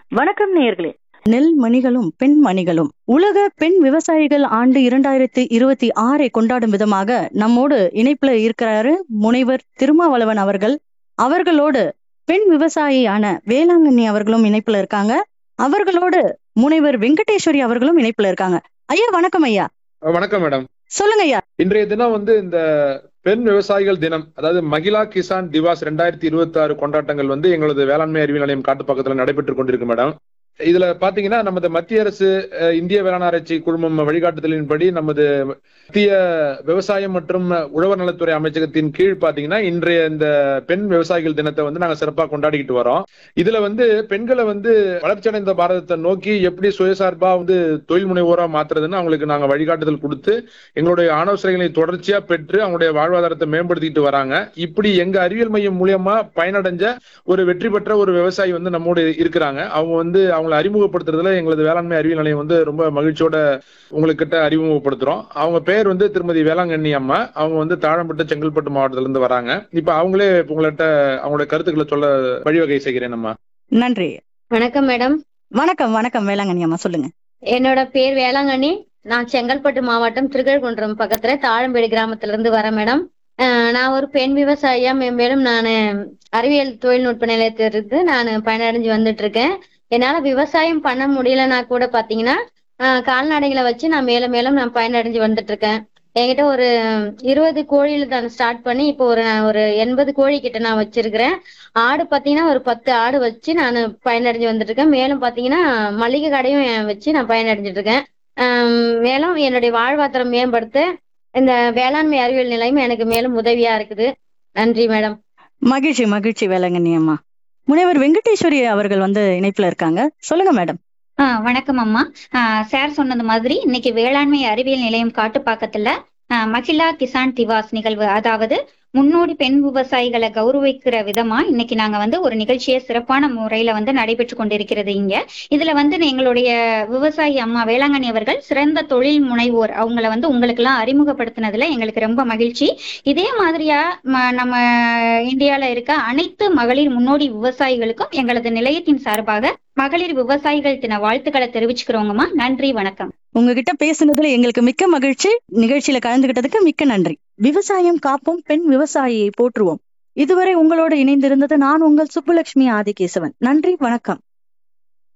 வணக்கம் நேயர்களே நெல் மணிகளும் பெண் மணிகளும் உலக பெண் விவசாயிகள் ஆண்டு இரண்டாயிரத்தி இருபத்தி ஆறை கொண்டாடும் விதமாக நம்மோடு இணைப்புல இருக்கிறாரு முனைவர் திருமாவளவன் அவர்கள் அவர்களோடு பெண் விவசாயியான வேளாங்கண்ணி அவர்களும் இணைப்புல இருக்காங்க அவர்களோடு முனைவர் வெங்கடேஸ்வரி அவர்களும் இணைப்புல இருக்காங்க ஐயா வணக்கம் ஐயா வணக்கம் மேடம் சொல்லுங்க ஐயா இன்றைய தினம் வந்து இந்த பெண் விவசாயிகள் தினம் அதாவது மகிழா கிசான் திவாஸ் ரெண்டாயிரத்தி இருபத்தி ஆறு கொண்டாட்டங்கள் வந்து எங்களது வேளாண்மை அறிவியல் நிலையம் காட்டுப்பாக்கத்துல நடைபெற்றுக் கொண்டிருக்கு மேடம் இதுல பாத்தீங்கன்னா நமது மத்திய அரசு அஹ், இந்திய வேளாண் ஆராய்ச்சி குழுமம் வழிகாட்டுதலின்படி நமது மத்திய விவசாயம் மற்றும் உழவர் நலத்துறை அமைச்சகத்தின் கீழ் பாத்தீங்கன்னா இன்றைய இந்த பெண் விவசாயிகள் தினத்தை வந்து நாங்க சிறப்பா கொண்டாடிக்கிட்டு வரோம் இதுல வந்து பெண்களை வந்து வளர்ச்சியடைந்த பாரதத்தை நோக்கி எப்படி சுயசார்பா வந்து தொழில் முனைவோரா மாத்துறதுன்னு அவங்களுக்கு நாங்க வழிகாட்டுதல் கொடுத்து எங்களுடைய ஆலோசனைகளை தொடர்ச்சியா பெற்று அவங்களுடைய வாழ்வாதாரத்தை மேம்படுத்திட்டு வராங்க இப்படி எங்க அறிவியல் மையம் மூலியமா பயனடைஞ்ச ஒரு வெற்றி பெற்ற ஒரு விவசாயி வந்து நம்மோடு இருக்கிறாங்க அவங்க வந்து அவங்களை அறிமுகப்படுத்துறதுல எங்களது வேளாண்மை அறிவியல் நிலையம் வந்து ரொம்ப மகிழ்ச்சியோட உங்ககிட்ட அறிமுகப்படுத்துறோம் அவங்க பேர் வந்து திருமதி வேளாங்கண்ணி அம்மா அவங்க வந்து தாழம்பட்டு செங்கல்பட்டு மாவட்டத்துல இருந்து வராங்க இப்ப அவங்களே உங்கள்கிட்ட அவங்களுடைய கருத்துக்களை சொல்ல வழிவகை செய்கிறேன் அம்மா நன்றி வணக்கம் மேடம் வணக்கம் வணக்கம் வேளாங்கண்ணி அம்மா சொல்லுங்க என்னோட பேர் வேளாங்கண்ணி நான் செங்கல்பட்டு மாவட்டம் திருக்கழுக்குன்றம் பக்கத்துல தாழம்பேடு கிராமத்துல இருந்து வரேன் மேடம் அஹ் நான் ஒரு பெண் விவசாயியா மேம்பேலும் நான் அறிவியல் தொழில்நுட்ப நிலையத்திலிருந்து நான் பயனடைஞ்சு வந்துட்டு இருக்கேன் என்னால விவசாயம் பண்ண முடியலன்னா கூட பாத்தீங்கன்னா அஹ் கால்நடைகளை வச்சு நான் மேலும் மேலும் நான் பயனடைஞ்சு வந்துட்டு இருக்கேன் என்கிட்ட ஒரு இருபது கோழியில தான் ஸ்டார்ட் பண்ணி இப்போ ஒரு நான் ஒரு எண்பது கோழி கிட்ட நான் வச்சிருக்கிறேன் ஆடு பாத்தீங்கன்னா ஒரு பத்து ஆடு வச்சு நான் பயனடைஞ்சு வந்துட்டு இருக்கேன் மேலும் பாத்தீங்கன்னா மளிகை கடையும் வச்சு நான் பயனடைஞ்சிட்டு இருக்கேன் ஆம், மேலும் என்னுடைய வாழ்வாதாரம் மேம்படுத்த இந்த வேளாண்மை அறிவியல் நிலையம் எனக்கு மேலும் உதவியா இருக்குது நன்றி மேடம் மகிழ்ச்சி மகிழ்ச்சி வேளாங்கண்ணி அம்மா முனைவர் வெங்கடேஸ்வரி அவர்கள் வந்து இணைப்புல இருக்காங்க சொல்லுங்க மேடம் ஆ வணக்கம் அம்மா ஆ, சார் சொன்னது மாதிரி இன்னைக்கு வேளாண்மை அறிவியல் நிலையம் காட்டுப்பாக்கத்துல ஆ, மகிழா கிசான் திவாஸ் நிகழ்வு அதாவது முன்னோடி பெண் விவசாயிகளை கௌரவிக்கிற விதமா இன்னைக்கு நாங்க வந்து ஒரு நிகழ்ச்சியை சிறப்பான முறையில வந்து நடைபெற்று கொண்டிருக்கிறது இங்க இதுல வந்து எங்களுடைய விவசாயி அம்மா வேளாங்கண்ணி அவர்கள் சிறந்த தொழில் முனைவோர் அவங்கள வந்து உங்களுக்கு எல்லாம் அறிமுகப்படுத்தினதுல எங்களுக்கு ரொம்ப மகிழ்ச்சி இதே மாதிரியா ம- நம்ம இந்தியால இருக்க அனைத்து மகளிர் முன்னோடி விவசாயிகளுக்கும் எங்களது நிலையத்தின் சார்பாக மகளிர் விவசாயிகள் தின வாழ்த்துக்களை தெரிவிச்சுக்கிறோங்கம்மா நன்றி வணக்கம் உங்ககிட்ட பேசுனதுல எங்களுக்கு மிக்க மகிழ்ச்சி நிகழ்ச்சியில கலந்துகிட்டதுக்கு மிக்க நன்றி விவசாயம் காப்போம் பெண் விவசாயியை போற்றுவோம் இதுவரை உங்களோடு இணைந்திருந்தது நான் உங்கள் சுப்புலட்சுமி ஆதிகேசவன் நன்றி வணக்கம்